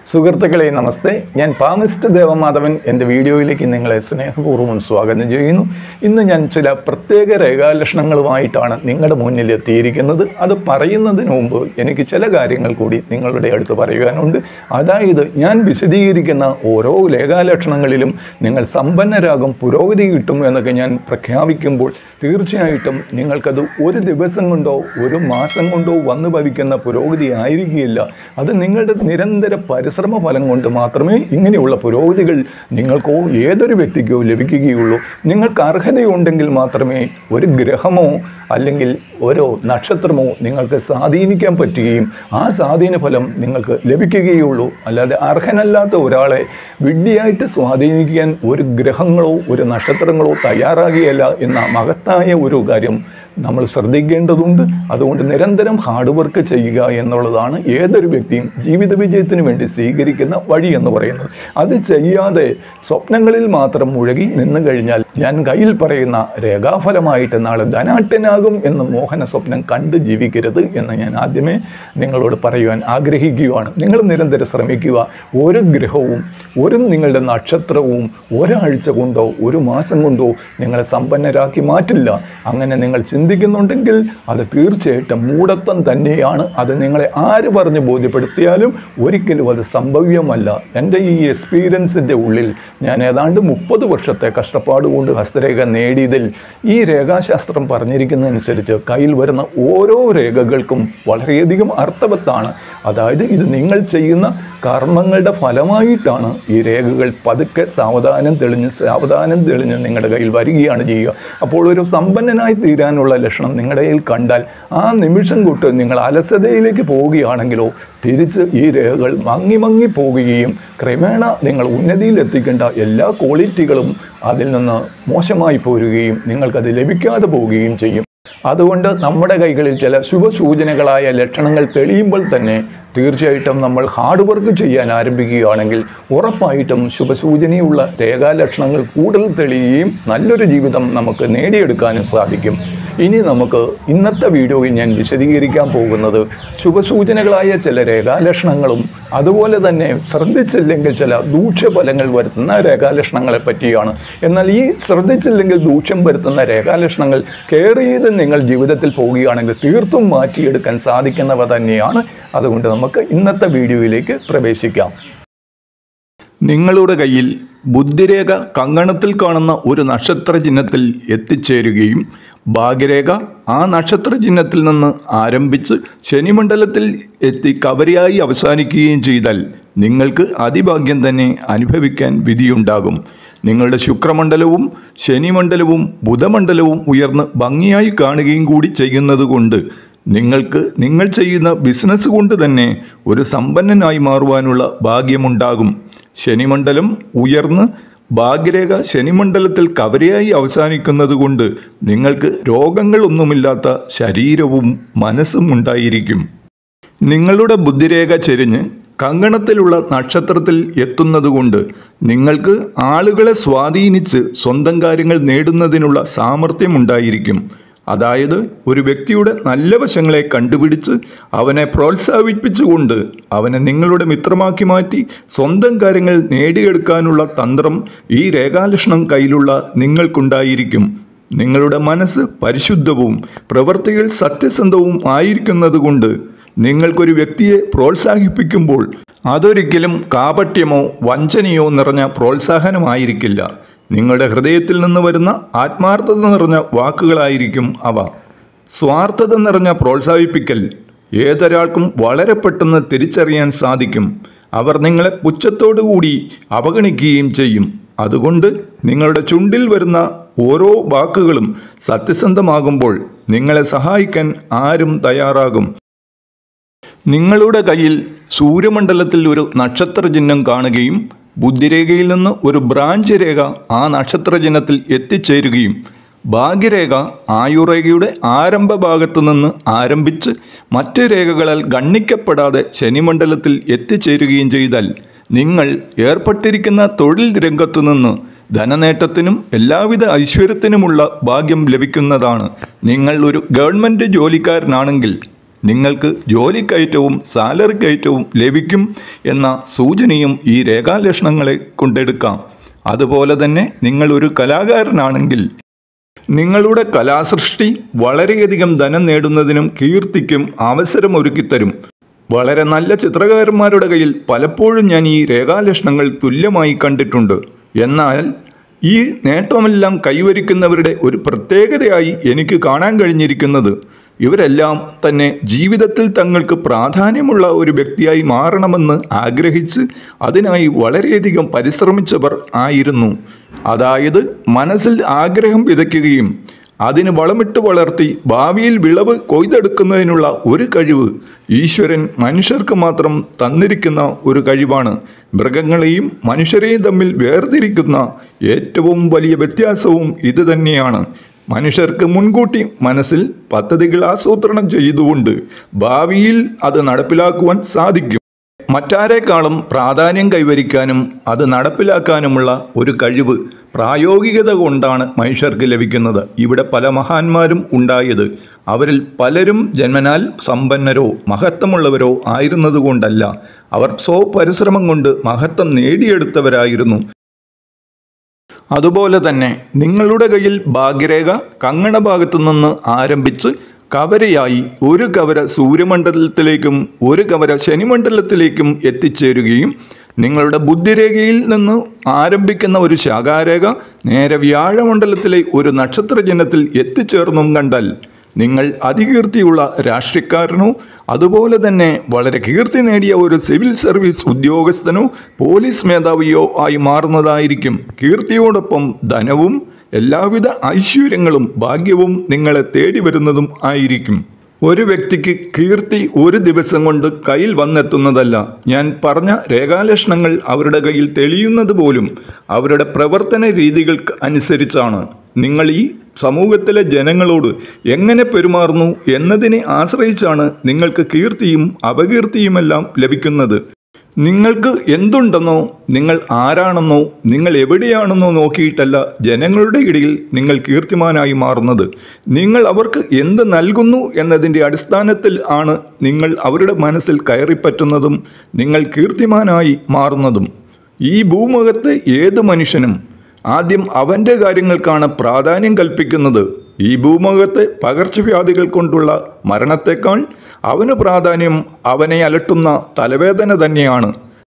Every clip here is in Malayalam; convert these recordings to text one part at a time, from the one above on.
സുഹൃത്തുക്കളെ നമസ്തേ ഞാൻ പാമിസ്റ്റ് ദേവമാധവൻ എൻ്റെ വീഡിയോയിലേക്ക് നിങ്ങളെ സ്നേഹപൂർവ്വം സ്വാഗതം ചെയ്യുന്നു ഇന്ന് ഞാൻ ചില പ്രത്യേക രേഖാലക്ഷണങ്ങളുമായിട്ടാണ് നിങ്ങളുടെ മുന്നിൽ എത്തിയിരിക്കുന്നത് അത് പറയുന്നതിന് മുമ്പ് എനിക്ക് ചില കാര്യങ്ങൾ കൂടി നിങ്ങളുടെ അടുത്ത് പറയുവാനുണ്ട് അതായത് ഞാൻ വിശദീകരിക്കുന്ന ഓരോ രേഖാലക്ഷണങ്ങളിലും നിങ്ങൾ സമ്പന്നരാകും പുരോഗതി കിട്ടും എന്നൊക്കെ ഞാൻ പ്രഖ്യാപിക്കുമ്പോൾ തീർച്ചയായിട്ടും നിങ്ങൾക്കത് ഒരു ദിവസം കൊണ്ടോ ഒരു മാസം കൊണ്ടോ വന്നു ഭവിക്കുന്ന പുരോഗതി ആയിരിക്കുകയില്ല അത് നിങ്ങളുടെ നിരന്തര പരിശ്രമ ഫലം കൊണ്ട് മാത്രമേ ഇങ്ങനെയുള്ള പുരോഗതികൾ നിങ്ങൾക്കോ ഏതൊരു വ്യക്തിക്കോ ലഭിക്കുകയുള്ളൂ നിങ്ങൾക്ക് അർഹതയുണ്ടെങ്കിൽ മാത്രമേ ഒരു ഗ്രഹമോ അല്ലെങ്കിൽ ഓരോ നക്ഷത്രമോ നിങ്ങൾക്ക് സ്വാധീനിക്കാൻ പറ്റുകയും ആ സ്വാധീന ഫലം നിങ്ങൾക്ക് ലഭിക്കുകയുള്ളൂ അല്ലാതെ അർഹനല്ലാത്ത ഒരാളെ വിഡ്ഢിയായിട്ട് സ്വാധീനിക്കാൻ ഒരു ഗ്രഹങ്ങളോ ഒരു നക്ഷത്രങ്ങളോ തയ്യാറാകുകയല്ല എന്ന മഹത്തായ ഒരു കാര്യം നമ്മൾ ശ്രദ്ധിക്കേണ്ടതുണ്ട് അതുകൊണ്ട് നിരന്തരം ഹാർഡ് വർക്ക് ചെയ്യുക എന്നുള്ളതാണ് ഏതൊരു വ്യക്തിയും ജീവിത വിജയത്തിന് വേണ്ടി സ്വീകരിക്കുന്ന വഴി എന്ന് പറയുന്നത് അത് ചെയ്യാതെ സ്വപ്നങ്ങളിൽ മാത്രം മുഴുകി നിന്നു കഴിഞ്ഞാൽ ഞാൻ കയ്യിൽ പറയുന്ന രേഖാഫലമായിട്ട് നാളെ ധനാട്ടനാകും എന്ന മോഹന സ്വപ്നം കണ്ട് ജീവിക്കരുത് എന്ന് ഞാൻ ആദ്യമേ നിങ്ങളോട് പറയുവാൻ ആഗ്രഹിക്കുകയാണ് നിങ്ങൾ നിരന്തരം ശ്രമിക്കുക ഒരു ഗ്രഹവും ഒരു നിങ്ങളുടെ നക്ഷത്രവും ഒരാഴ്ച കൊണ്ടോ ഒരു മാസം കൊണ്ടോ നിങ്ങളെ സമ്പന്നരാക്കി മാറ്റില്ല അങ്ങനെ നിങ്ങൾ ചിന്തിക്കുന്നുണ്ടെങ്കിൽ അത് തീർച്ചയായിട്ടും മൂടത്തം തന്നെയാണ് അത് നിങ്ങളെ ആര് പറഞ്ഞ് ബോധ്യപ്പെടുത്തിയാലും ഒരിക്കലും അത് സംഭവ്യമല്ല എൻ്റെ ഈ എക്സ്പീരിയൻസിൻ്റെ ഉള്ളിൽ ഞാൻ ഏതാണ്ട് മുപ്പത് വർഷത്തെ കഷ്ടപ്പാട് കൊണ്ട് ഹസ്തരേഖ നേടിയതിൽ ഈ രേഖാശാസ്ത്രം പറഞ്ഞിരിക്കുന്നതനുസരിച്ച് കയ്യിൽ വരുന്ന ഓരോ രേഖകൾക്കും വളരെയധികം അർത്ഥവത്താണ് അതായത് ഇത് നിങ്ങൾ ചെയ്യുന്ന കർമ്മങ്ങളുടെ ഫലമായിട്ടാണ് ഈ രേഖകൾ പതുക്കെ സാവധാനം തെളിഞ്ഞ് സാവധാനം തെളിഞ്ഞ് നിങ്ങളുടെ കയ്യിൽ വരികയാണ് ചെയ്യുക അപ്പോൾ ഒരു സമ്പന്നനായി തീരാനുള്ള ലക്ഷണം നിങ്ങളുടെ കയ്യിൽ കണ്ടാൽ ആ നിമിഷം തൊട്ട് നിങ്ങൾ അലസതയിലേക്ക് പോവുകയാണെങ്കിലോ തിരിച്ച് ഈ രേഖകൾ മങ്ങി മങ്ങി പോവുകയും ക്രമേണ നിങ്ങൾ ഉന്നതിയിൽ എത്തിക്കേണ്ട എല്ലാ ക്വാളിറ്റികളും അതിൽ നിന്ന് മോശമായി പോരുകയും നിങ്ങൾക്കത് ലഭിക്കാതെ പോവുകയും ചെയ്യും അതുകൊണ്ട് നമ്മുടെ കൈകളിൽ ചില ശുഭസൂചനകളായ ലക്ഷണങ്ങൾ തെളിയുമ്പോൾ തന്നെ തീർച്ചയായിട്ടും നമ്മൾ ഹാർഡ് വർക്ക് ചെയ്യാൻ ആരംഭിക്കുകയാണെങ്കിൽ ഉറപ്പായിട്ടും ശുഭസൂചനയുള്ള രേഖാലക്ഷണങ്ങൾ കൂടുതൽ തെളിയുകയും നല്ലൊരു ജീവിതം നമുക്ക് നേടിയെടുക്കാനും സാധിക്കും ഇനി നമുക്ക് ഇന്നത്തെ വീഡിയോയിൽ ഞാൻ വിശദീകരിക്കാൻ പോകുന്നത് ശുഭസൂചനകളായ ചില രേഖാലക്ഷണങ്ങളും അതുപോലെ തന്നെ ശ്രദ്ധിച്ചില്ലെങ്കിൽ ചില ദൂഷ്യഫലങ്ങൾ വരുത്തുന്ന രേഖാലക്ഷണങ്ങളെ പറ്റിയാണ് എന്നാൽ ഈ ശ്രദ്ധിച്ചില്ലെങ്കിൽ ദൂഷ്യം വരുത്തുന്ന രേഖാലക്ഷണങ്ങൾ കെയർ ചെയ്ത് നിങ്ങൾ ജീവിതത്തിൽ പോവുകയാണെങ്കിൽ തീർത്തും മാറ്റിയെടുക്കാൻ സാധിക്കുന്നവ തന്നെയാണ് അതുകൊണ്ട് നമുക്ക് ഇന്നത്തെ വീഡിയോയിലേക്ക് പ്രവേശിക്കാം നിങ്ങളുടെ കയ്യിൽ ബുദ്ധിരേഖ കങ്കണത്തിൽ കാണുന്ന ഒരു നക്ഷത്ര ചിഹ്നത്തിൽ എത്തിച്ചേരുകയും ഭാഗ്യരേഖ ആ നക്ഷത്ര ചിഹ്നത്തിൽ നിന്ന് ആരംഭിച്ച് ശനിമണ്ഡലത്തിൽ എത്തി കവരയായി അവസാനിക്കുകയും ചെയ്താൽ നിങ്ങൾക്ക് അതിഭാഗ്യം തന്നെ അനുഭവിക്കാൻ വിധിയുണ്ടാകും നിങ്ങളുടെ ശുക്രമണ്ഡലവും ശനിമണ്ഡലവും ബുധമണ്ഡലവും ഉയർന്ന് ഭംഗിയായി കാണുകയും കൂടി ചെയ്യുന്നത് കൊണ്ട് നിങ്ങൾക്ക് നിങ്ങൾ ചെയ്യുന്ന ബിസിനസ് കൊണ്ട് തന്നെ ഒരു സമ്പന്നനായി മാറുവാനുള്ള ഭാഗ്യമുണ്ടാകും ശനിമണ്ഡലം ഉയർന്ന് ഭാഗ്യരേഖ ശനിമണ്ഡലത്തിൽ കവരയായി അവസാനിക്കുന്നത് കൊണ്ട് നിങ്ങൾക്ക് രോഗങ്ങളൊന്നുമില്ലാത്ത ശരീരവും മനസ്സും ഉണ്ടായിരിക്കും നിങ്ങളുടെ ബുദ്ധിരേഖ ചെരിഞ്ഞ് കങ്കണത്തിലുള്ള നക്ഷത്രത്തിൽ എത്തുന്നതുകൊണ്ട് നിങ്ങൾക്ക് ആളുകളെ സ്വാധീനിച്ച് സ്വന്തം കാര്യങ്ങൾ നേടുന്നതിനുള്ള സാമർഥ്യമുണ്ടായിരിക്കും അതായത് ഒരു വ്യക്തിയുടെ നല്ല വശങ്ങളെ കണ്ടുപിടിച്ച് അവനെ പ്രോത്സാഹിപ്പിച്ചുകൊണ്ട് അവനെ നിങ്ങളുടെ മിത്രമാക്കി മാറ്റി സ്വന്തം കാര്യങ്ങൾ നേടിയെടുക്കാനുള്ള തന്ത്രം ഈ രേഖാലക്ഷണം കയ്യിലുള്ള നിങ്ങൾക്കുണ്ടായിരിക്കും നിങ്ങളുടെ മനസ്സ് പരിശുദ്ധവും പ്രവൃത്തികൾ സത്യസന്ധവും ആയിരിക്കുന്നതുകൊണ്ട് നിങ്ങൾക്കൊരു വ്യക്തിയെ പ്രോത്സാഹിപ്പിക്കുമ്പോൾ അതൊരിക്കലും കാപട്യമോ വഞ്ചനയോ നിറഞ്ഞ പ്രോത്സാഹനമായിരിക്കില്ല നിങ്ങളുടെ ഹൃദയത്തിൽ നിന്ന് വരുന്ന ആത്മാർത്ഥത നിറഞ്ഞ വാക്കുകളായിരിക്കും അവ സ്വാർത്ഥത നിറഞ്ഞ പ്രോത്സാഹിപ്പിക്കൽ ഏതൊരാൾക്കും വളരെ പെട്ടെന്ന് തിരിച്ചറിയാൻ സാധിക്കും അവർ നിങ്ങളെ പുച്ഛത്തോടുകൂടി അവഗണിക്കുകയും ചെയ്യും അതുകൊണ്ട് നിങ്ങളുടെ ചുണ്ടിൽ വരുന്ന ഓരോ വാക്കുകളും സത്യസന്ധമാകുമ്പോൾ നിങ്ങളെ സഹായിക്കാൻ ആരും തയ്യാറാകും നിങ്ങളുടെ കയ്യിൽ സൂര്യമണ്ഡലത്തിൽ ഒരു നക്ഷത്ര ചിഹ്നം കാണുകയും ബുദ്ധിരേഖയിൽ നിന്ന് ഒരു ബ്രാഞ്ച് രേഖ ആ നക്ഷത്ര ചിഹ്നത്തിൽ എത്തിച്ചേരുകയും ഭാഗ്യരേഖ ആയുർരേഖയുടെ ആരംഭ ഭാഗത്തു നിന്ന് ആരംഭിച്ച് മറ്റ് രേഖകളാൽ ഗണ്ണിക്കപ്പെടാതെ ശനിമണ്ഡലത്തിൽ എത്തിച്ചേരുകയും ചെയ്താൽ നിങ്ങൾ ഏർപ്പെട്ടിരിക്കുന്ന തൊഴിൽ രംഗത്തു നിന്ന് ധനനേട്ടത്തിനും എല്ലാവിധ ഐശ്വര്യത്തിനുമുള്ള ഭാഗ്യം ലഭിക്കുന്നതാണ് നിങ്ങൾ ഒരു ഗവൺമെൻറ് ജോലിക്കാരനാണെങ്കിൽ നിങ്ങൾക്ക് ജോലിക്കയറ്റവും സാലറി കയറ്റവും ലഭിക്കും എന്ന സൂചനയും ഈ രേഖാലക്ഷണങ്ങളെ കൊണ്ടെടുക്കാം അതുപോലെ തന്നെ നിങ്ങൾ ഒരു കലാകാരനാണെങ്കിൽ നിങ്ങളുടെ കലാസൃഷ്ടി വളരെയധികം ധനം നേടുന്നതിനും കീർത്തിക്കും അവസരമൊരുക്കിത്തരും വളരെ നല്ല ചിത്രകാരന്മാരുടെ കയ്യിൽ പലപ്പോഴും ഞാൻ ഈ രേഖാലക്ഷണങ്ങൾ തുല്യമായി കണ്ടിട്ടുണ്ട് എന്നാൽ ഈ നേട്ടമെല്ലാം കൈവരിക്കുന്നവരുടെ ഒരു പ്രത്യേകതയായി എനിക്ക് കാണാൻ കഴിഞ്ഞിരിക്കുന്നത് ഇവരെല്ലാം തന്നെ ജീവിതത്തിൽ തങ്ങൾക്ക് പ്രാധാന്യമുള്ള ഒരു വ്യക്തിയായി മാറണമെന്ന് ആഗ്രഹിച്ച് അതിനായി വളരെയധികം പരിശ്രമിച്ചവർ ആയിരുന്നു അതായത് മനസ്സിൽ ആഗ്രഹം വിതയ്ക്കുകയും അതിന് വളമിട്ട് വളർത്തി ഭാവിയിൽ വിളവ് കൊയ്തെടുക്കുന്നതിനുള്ള ഒരു കഴിവ് ഈശ്വരൻ മനുഷ്യർക്ക് മാത്രം തന്നിരിക്കുന്ന ഒരു കഴിവാണ് മൃഗങ്ങളെയും മനുഷ്യരെയും തമ്മിൽ വേർതിരിക്കുന്ന ഏറ്റവും വലിയ വ്യത്യാസവും ഇത് തന്നെയാണ് മനുഷ്യർക്ക് മുൻകൂട്ടി മനസ്സിൽ പദ്ധതികൾ ആസൂത്രണം ചെയ്തുകൊണ്ട് ഭാവിയിൽ അത് നടപ്പിലാക്കുവാൻ സാധിക്കും മറ്റാരേക്കാളും പ്രാധാന്യം കൈവരിക്കാനും അത് നടപ്പിലാക്കാനുമുള്ള ഒരു കഴിവ് പ്രായോഗികത കൊണ്ടാണ് മനുഷ്യർക്ക് ലഭിക്കുന്നത് ഇവിടെ പല മഹാന്മാരും ഉണ്ടായത് അവരിൽ പലരും ജന്മനാൽ സമ്പന്നരോ മഹത്വമുള്ളവരോ ആയിരുന്നതുകൊണ്ടല്ല അവർ സ്വപരിശ്രമം കൊണ്ട് മഹത്വം നേടിയെടുത്തവരായിരുന്നു അതുപോലെ തന്നെ നിങ്ങളുടെ കയ്യിൽ ഭാഗ്യരേഖ കങ്ങണ ഭാഗത്തു നിന്ന് ആരംഭിച്ച് കവരയായി ഒരു കവര സൂര്യമണ്ഡലത്തിലേക്കും ഒരു കവര ശനിമണ്ഡലത്തിലേക്കും എത്തിച്ചേരുകയും നിങ്ങളുടെ ബുദ്ധിരേഖയിൽ നിന്ന് ആരംഭിക്കുന്ന ഒരു ശാഖാരേഖ നേരെ വ്യാഴമണ്ഡലത്തിലെ ഒരു നക്ഷത്രജനത്തിൽ എത്തിച്ചേർന്നും കണ്ടാൽ നിങ്ങൾ അതികീർത്തിയുള്ള രാഷ്ട്രീയക്കാരനോ അതുപോലെ തന്നെ വളരെ കീർത്തി നേടിയ ഒരു സിവിൽ സർവീസ് ഉദ്യോഗസ്ഥനോ പോലീസ് മേധാവിയോ ആയി മാറുന്നതായിരിക്കും കീർത്തിയോടൊപ്പം ധനവും എല്ലാവിധ ഐശ്വര്യങ്ങളും ഭാഗ്യവും നിങ്ങളെ തേടി വരുന്നതും ആയിരിക്കും ഒരു വ്യക്തിക്ക് കീർത്തി ഒരു ദിവസം കൊണ്ട് കയ്യിൽ വന്നെത്തുന്നതല്ല ഞാൻ പറഞ്ഞ രേഖാലക്ഷണങ്ങൾ അവരുടെ കയ്യിൽ തെളിയുന്നത് പോലും അവരുടെ പ്രവർത്തന രീതികൾക്ക് അനുസരിച്ചാണ് നിങ്ങൾ ഈ സമൂഹത്തിലെ ജനങ്ങളോട് എങ്ങനെ പെരുമാറുന്നു എന്നതിനെ ആശ്രയിച്ചാണ് നിങ്ങൾക്ക് കീർത്തിയും അപകീർത്തിയുമെല്ലാം ലഭിക്കുന്നത് നിങ്ങൾക്ക് എന്തുണ്ടെന്നോ നിങ്ങൾ ആരാണെന്നോ നിങ്ങൾ എവിടെയാണെന്നോ നോക്കിയിട്ടല്ല ജനങ്ങളുടെ ഇടയിൽ നിങ്ങൾ കീർത്തിമാനായി മാറുന്നത് നിങ്ങൾ അവർക്ക് എന്ത് നൽകുന്നു എന്നതിൻ്റെ അടിസ്ഥാനത്തിൽ ആണ് നിങ്ങൾ അവരുടെ മനസ്സിൽ കയറിപ്പറ്റുന്നതും നിങ്ങൾ കീർത്തിമാനായി മാറുന്നതും ഈ ഭൂമുഖത്തെ ഏത് മനുഷ്യനും ആദ്യം അവൻ്റെ കാര്യങ്ങൾക്കാണ് പ്രാധാന്യം കൽപ്പിക്കുന്നത് ഈ ഭൂമുഖത്തെ പകർച്ചവ്യാധികൾ കൊണ്ടുള്ള മരണത്തെക്കാൾ അവന് പ്രാധാന്യം അവനെ അലട്ടുന്ന തലവേദന തന്നെയാണ്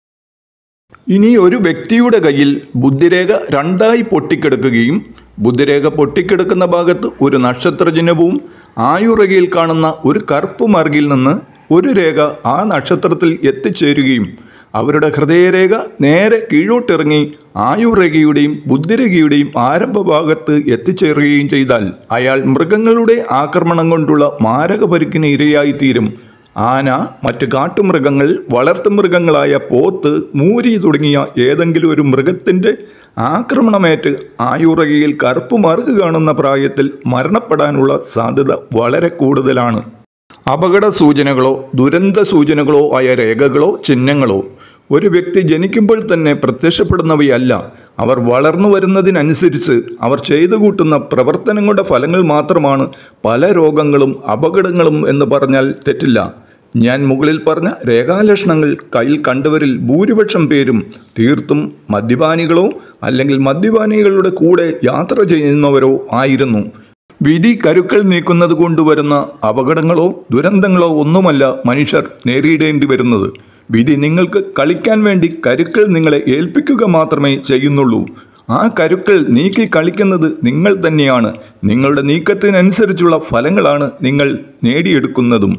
ഇനി ഒരു വ്യക്തിയുടെ കയ്യിൽ ബുദ്ധിരേഖ രണ്ടായി പൊട്ടിക്കിടക്കുകയും ബുദ്ധിരേഖ പൊട്ടിക്കിടക്കുന്ന ഭാഗത്ത് ഒരു നക്ഷത്രചിഹ്നവും ആയുറകയിൽ കാണുന്ന ഒരു കറുപ്പ് മാർഗിൽ നിന്ന് ഒരു രേഖ ആ നക്ഷത്രത്തിൽ എത്തിച്ചേരുകയും അവരുടെ ഹൃദയരേഖ നേരെ കീഴോട്ടിറങ്ങി ആയുർരേഖയുടെയും ബുദ്ധിരേഖയുടെയും ആരംഭഭാഗത്ത് എത്തിച്ചേരുകയും ചെയ്താൽ അയാൾ മൃഗങ്ങളുടെ ആക്രമണം കൊണ്ടുള്ള മാരക പരിക്കിന് ഇരയായിത്തീരും ആന മറ്റ് കാട്ടുമൃഗങ്ങൾ വളർത്തുമൃഗങ്ങളായ പോത്ത് മൂരി തുടങ്ങിയ ഏതെങ്കിലും ഒരു മൃഗത്തിൻ്റെ ആക്രമണമേറ്റ് ആയുറകയിൽ കറുപ്പ് മാർക്ക് കാണുന്ന പ്രായത്തിൽ മരണപ്പെടാനുള്ള സാധ്യത വളരെ കൂടുതലാണ് അപകട സൂചനകളോ ദുരന്ത സൂചനകളോ ആയ രേഖകളോ ചിഹ്നങ്ങളോ ഒരു വ്യക്തി ജനിക്കുമ്പോൾ തന്നെ പ്രത്യക്ഷപ്പെടുന്നവയല്ല അവർ വളർന്നു വരുന്നതിനനുസരിച്ച് അവർ ചെയ്തു കൂട്ടുന്ന പ്രവർത്തനങ്ങളുടെ ഫലങ്ങൾ മാത്രമാണ് പല രോഗങ്ങളും അപകടങ്ങളും എന്ന് പറഞ്ഞാൽ തെറ്റില്ല ഞാൻ മുകളിൽ പറഞ്ഞ രേഖാലക്ഷണങ്ങൾ കയ്യിൽ കണ്ടവരിൽ ഭൂരിപക്ഷം പേരും തീർത്തും മദ്യപാനികളോ അല്ലെങ്കിൽ മദ്യപാനികളുടെ കൂടെ യാത്ര ചെയ്യുന്നവരോ ആയിരുന്നു വിധി കരുക്കൾ നീക്കുന്നത് കൊണ്ടുവരുന്ന അപകടങ്ങളോ ദുരന്തങ്ങളോ ഒന്നുമല്ല മനുഷ്യർ നേരിടേണ്ടി വരുന്നത് വിധി നിങ്ങൾക്ക് കളിക്കാൻ വേണ്ടി കരുക്കൾ നിങ്ങളെ ഏൽപ്പിക്കുക മാത്രമേ ചെയ്യുന്നുള്ളൂ ആ കരുക്കൾ നീക്കി കളിക്കുന്നത് നിങ്ങൾ തന്നെയാണ് നിങ്ങളുടെ നീക്കത്തിനനുസരിച്ചുള്ള ഫലങ്ങളാണ് നിങ്ങൾ നേടിയെടുക്കുന്നതും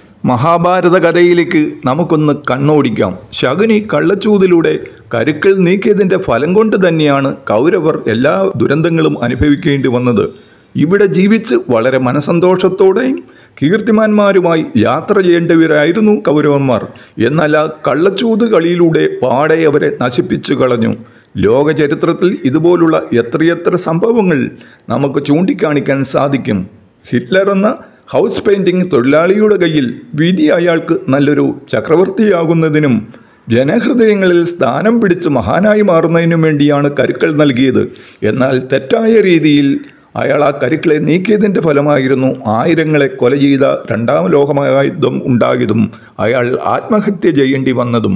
മഹാഭാരത കഥയിലേക്ക് നമുക്കൊന്ന് കണ്ണോടിക്കാം ശകുനി കള്ളച്ചൂതിലൂടെ കരുക്കൾ നീക്കിയതിൻ്റെ ഫലം കൊണ്ട് തന്നെയാണ് കൗരവർ എല്ലാ ദുരന്തങ്ങളും അനുഭവിക്കേണ്ടി വന്നത് ഇവിടെ ജീവിച്ച് വളരെ മനസന്തോഷത്തോടെയും കീർത്തിമാന്മാരുമായി യാത്ര ചെയ്യേണ്ടവരായിരുന്നു കൗരവന്മാർ എന്നാൽ ആ കള്ളച്ചൂത് കളിയിലൂടെ പാടെ അവരെ നശിപ്പിച്ചു കളഞ്ഞു ലോക ചരിത്രത്തിൽ ഇതുപോലുള്ള എത്രയെത്ര സംഭവങ്ങൾ നമുക്ക് ചൂണ്ടിക്കാണിക്കാൻ സാധിക്കും ഹിറ്റ്ലർ എന്ന ഹൗസ് പെയിൻറ്റിംഗ് തൊഴിലാളിയുടെ കയ്യിൽ വിധി അയാൾക്ക് നല്ലൊരു ചക്രവർത്തിയാകുന്നതിനും ജനഹൃദയങ്ങളിൽ സ്ഥാനം പിടിച്ച് മഹാനായി മാറുന്നതിനും വേണ്ടിയാണ് കരുക്കൾ നൽകിയത് എന്നാൽ തെറ്റായ രീതിയിൽ അയാൾ ആ കരുക്കളെ നീക്കിയതിൻ്റെ ഫലമായിരുന്നു ആയിരങ്ങളെ കൊല ചെയ്ത രണ്ടാം ലോകമഹായുദ്ധം ഉണ്ടായതും അയാൾ ആത്മഹത്യ ചെയ്യേണ്ടി വന്നതും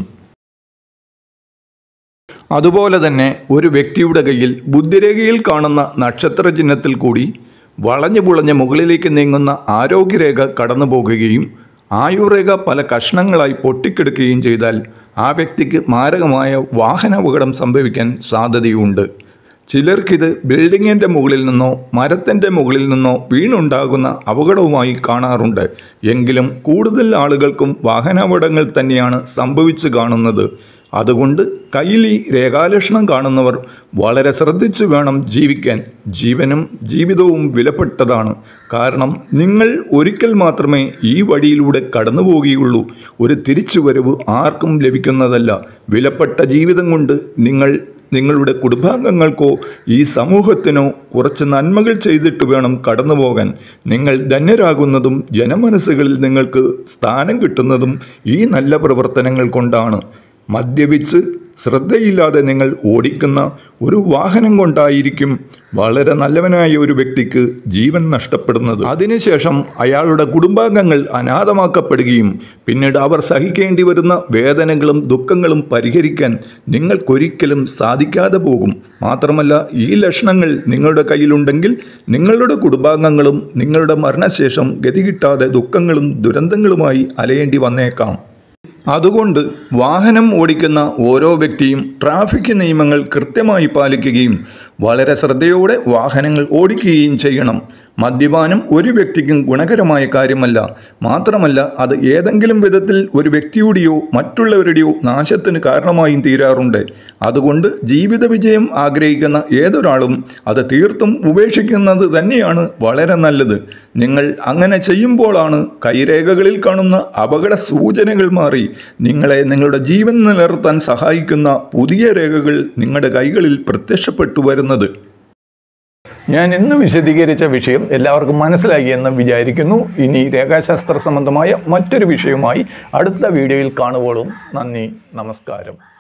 അതുപോലെ തന്നെ ഒരു വ്യക്തിയുടെ കയ്യിൽ ബുദ്ധിരേഖയിൽ കാണുന്ന നക്ഷത്ര ചിഹ്നത്തിൽ കൂടി വളഞ്ഞു പുളഞ്ഞ് മുകളിലേക്ക് നീങ്ങുന്ന ആരോഗ്യരേഖ കടന്നു പോകുകയും ആയുർരേഖ പല കഷ്ണങ്ങളായി പൊട്ടിക്കെടുക്കുകയും ചെയ്താൽ ആ വ്യക്തിക്ക് മാരകമായ വാഹനാപകടം സംഭവിക്കാൻ സാധ്യതയുണ്ട് ചിലർക്കിത് ബിൽഡിങ്ങിൻ്റെ മുകളിൽ നിന്നോ മരത്തിൻ്റെ മുകളിൽ നിന്നോ വീണുണ്ടാകുന്ന അപകടവുമായി കാണാറുണ്ട് എങ്കിലും കൂടുതൽ ആളുകൾക്കും വാഹനാപകടങ്ങൾ തന്നെയാണ് സംഭവിച്ചു കാണുന്നത് അതുകൊണ്ട് കയ്യിൽ ഈ രേഖാലക്ഷണം കാണുന്നവർ വളരെ ശ്രദ്ധിച്ചു വേണം ജീവിക്കാൻ ജീവനും ജീവിതവും വിലപ്പെട്ടതാണ് കാരണം നിങ്ങൾ ഒരിക്കൽ മാത്രമേ ഈ വഴിയിലൂടെ കടന്നു പോവുകയുള്ളൂ ഒരു തിരിച്ചുവരവ് ആർക്കും ലഭിക്കുന്നതല്ല വിലപ്പെട്ട ജീവിതം കൊണ്ട് നിങ്ങൾ നിങ്ങളുടെ കുടുംബാംഗങ്ങൾക്കോ ഈ സമൂഹത്തിനോ കുറച്ച് നന്മകൾ ചെയ്തിട്ട് വേണം കടന്നു പോകാൻ നിങ്ങൾ ധന്യരാകുന്നതും ജനമനസ്സുകളിൽ നിങ്ങൾക്ക് സ്ഥാനം കിട്ടുന്നതും ഈ നല്ല പ്രവർത്തനങ്ങൾ കൊണ്ടാണ് മദ്യപിച്ച് ശ്രദ്ധയില്ലാതെ നിങ്ങൾ ഓടിക്കുന്ന ഒരു വാഹനം കൊണ്ടായിരിക്കും വളരെ നല്ലവനായ ഒരു വ്യക്തിക്ക് ജീവൻ നഷ്ടപ്പെടുന്നത് അതിനുശേഷം അയാളുടെ കുടുംബാംഗങ്ങൾ അനാഥമാക്കപ്പെടുകയും പിന്നീട് അവർ സഹിക്കേണ്ടി വരുന്ന വേദനകളും ദുഃഖങ്ങളും പരിഹരിക്കാൻ നിങ്ങൾക്കൊരിക്കലും സാധിക്കാതെ പോകും മാത്രമല്ല ഈ ലക്ഷണങ്ങൾ നിങ്ങളുടെ കയ്യിലുണ്ടെങ്കിൽ നിങ്ങളുടെ കുടുംബാംഗങ്ങളും നിങ്ങളുടെ മരണശേഷം ഗതി കിട്ടാതെ ദുഃഖങ്ങളും ദുരന്തങ്ങളുമായി അലയേണ്ടി വന്നേക്കാം അതുകൊണ്ട് വാഹനം ഓടിക്കുന്ന ഓരോ വ്യക്തിയും ട്രാഫിക് നിയമങ്ങൾ കൃത്യമായി പാലിക്കുകയും വളരെ ശ്രദ്ധയോടെ വാഹനങ്ങൾ ഓടിക്കുകയും ചെയ്യണം മദ്യപാനം ഒരു വ്യക്തിക്കും ഗുണകരമായ കാര്യമല്ല മാത്രമല്ല അത് ഏതെങ്കിലും വിധത്തിൽ ഒരു വ്യക്തിയുടെയോ മറ്റുള്ളവരുടെയോ നാശത്തിന് കാരണമായും തീരാറുണ്ട് അതുകൊണ്ട് ജീവിത വിജയം ആഗ്രഹിക്കുന്ന ഏതൊരാളും അത് തീർത്തും ഉപേക്ഷിക്കുന്നത് തന്നെയാണ് വളരെ നല്ലത് നിങ്ങൾ അങ്ങനെ ചെയ്യുമ്പോഴാണ് കൈരേഖകളിൽ കാണുന്ന അപകട സൂചനകൾ മാറി നിങ്ങളെ നിങ്ങളുടെ ജീവൻ നിലനിർത്താൻ സഹായിക്കുന്ന പുതിയ രേഖകൾ നിങ്ങളുടെ കൈകളിൽ പ്രത്യക്ഷപ്പെട്ടു വരുന്നത് ഞാൻ ഇന്ന് വിശദീകരിച്ച വിഷയം എല്ലാവർക്കും മനസ്സിലായി എന്ന് വിചാരിക്കുന്നു ഇനി രേഖാശാസ്ത്ര സംബന്ധമായ മറ്റൊരു വിഷയവുമായി അടുത്ത വീഡിയോയിൽ കാണുവോളും നന്ദി നമസ്കാരം